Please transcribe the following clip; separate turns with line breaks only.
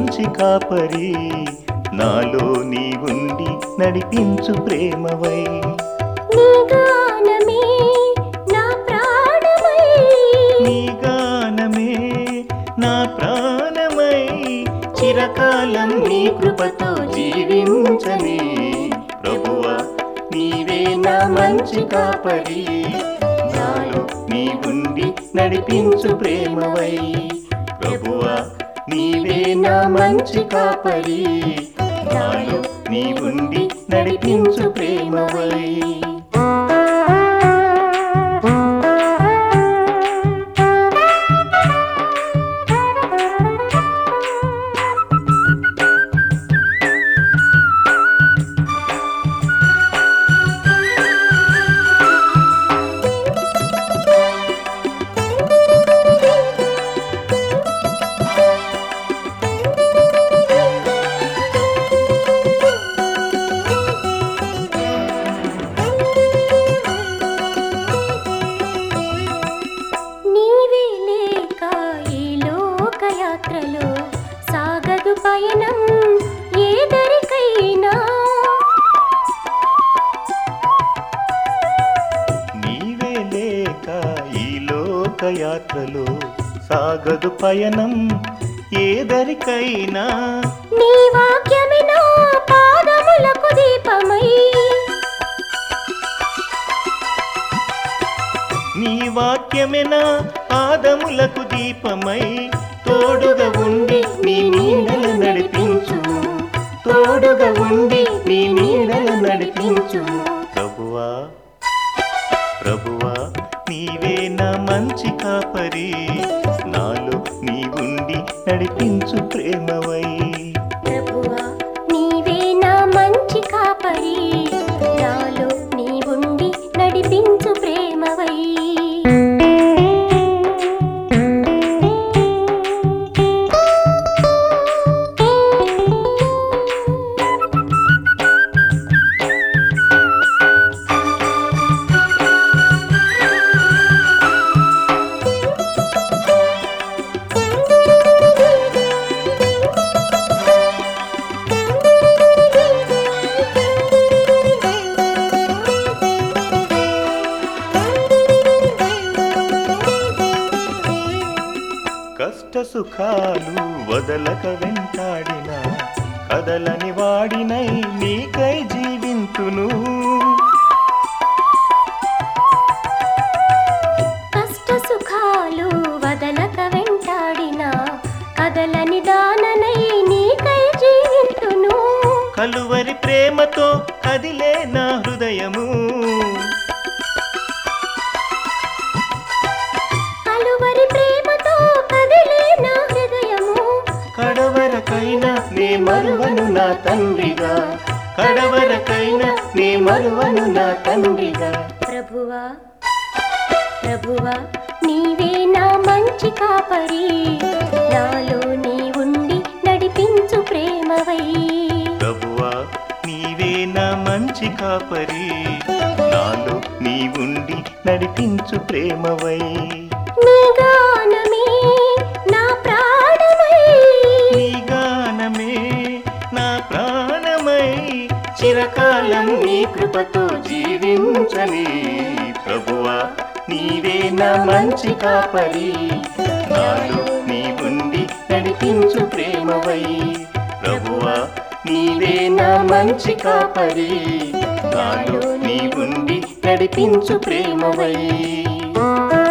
మంచి కాపరి నాలో నీ ఉండి నడిపించు ప్రేమవై
నీ గానమే నా ప్రాణమై
నీ గానమే నా ప్రాణమై చిరకాలం నీ కృపతో జీవించని ప్రభువా నీవే నా మంచి కాపరి నాలో నీ ఉండి నడిపించు ప్రేమవై ప్రభువా నీవే నా మంచి కాపరి నాలో నీ ఉండి నడిపించు ప్రేమవై
నీవే లేక ఈ లోకయాత్రలో సాగదు పయనం ఏదరికైనా
నీవే లేక ఈ లోకయాత్రలో సాగదు పయనం ఏదరికైనా
నీ వాక్యమే నా పాదములకు దీపమై
నీ వాక్యమే నా పాదములకు దీపమై తోడుగా ఉండి నీ నీడలు నడిపించు తోడుగా ఉండి నీ నీడలు నడిపించు ప్రభువా ప్రభువా నీవే నా మంచి కాపరి నాలో నీ ఉండి నడిపించు ప్రేమవై
ప్రభువా నీవే నా మంచి కాపరి నాలో నీ ఉండి నడిపించు ప్రేమవై
కష్ట సుఖాలు వదలక వెంటాడిన కదలని వాడినై నీకై జీవింతును
కష్ట సుఖాలు వదలక వెంటాడిన కదలని దాననై నీకై జీవితును
కలువరి ప్రేమతో కదిలే నా హృదయము
కలువరి ప్రేమతో కదిలే నా హృదయము
కడవరకైనా నే మరువను నా తండ్రిగా కడవరకైనా నే మరువను నా తండ్రిగా
ప్రభువా ప్రభువా నీవే నా మంచి కాపరి నాలో నీ ఉండి నడిపించు ప్రేమవై
ప్రభువా నీవే నా మంచి కాపరి నాలో నీ ఉండి నడిపించు ప్రేమవై
నీ గానమే నా ప్రాణమై
నీ గానమే నా ప్రాణమై చిరకాలం నీ కృపతో జీవించని ప్రభువా నీవే నా మంచి కాపరి నాలో నీ ఉండి నడిపించు ప్రేమవై ప్రభువా నీవే నా మంచి కాపరి నాలో నీ ఉండి నడిపించు ప్రేమవై